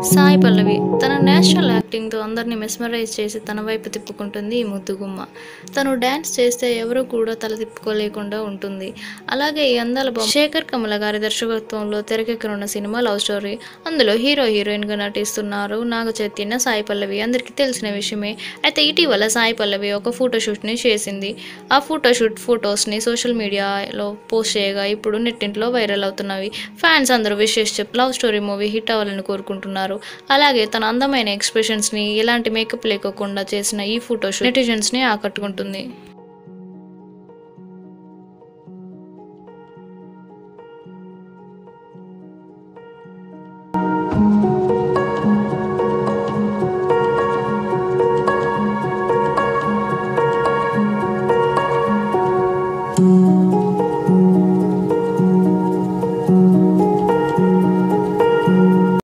సాయి పల్లవి తన నేచురల్ యాక్టింగ్తో అందరినీ మెస్మరైజ్ చేసి తన వైపు తిప్పుకుంటుంది ఈ ముద్దుగుమ్మ తను డ్యాన్స్ చేస్తే ఎవరు కూడా తల తిప్పుకోలేకుండా ఉంటుంది అలాగే ఈ అందాల బొమ్మ శేఖర్ కమల గారి దర్శకత్వంలో తెరకెక్కనున్న సినిమా లవ్ స్టోరీ అందులో హీరో హీరోయిన్గా నటిస్తున్నారు నాగ చైతన్య సాయి పల్లవి అందరికీ తెలిసిన విషయమే అయితే ఇటీవల సాయి పల్లవి ఒక ఫోటోషూట్ని చేసింది ఆ ఫోటోషూట్ ఫొటోస్ని సోషల్ మీడియాలో పోస్ట్ చేయగా ఇప్పుడు నెట్టింట్లో వైరల్ అవుతున్నవి ఫ్యాన్స్ అందరూ విశేష చెప్పి లవ్ స్టోరీ మూవీ హిట్ అవ్వాలని కోరుకుంటున్నారు అలాగే తన అందమైన ఎక్స్ప్రెషన్స్ని ఎలాంటి మేకప్ లేకోకుండా చేసిన ఈ ఫోటోషూట్ నెటిజన్స్ని ఆకట్టుకుంటుంది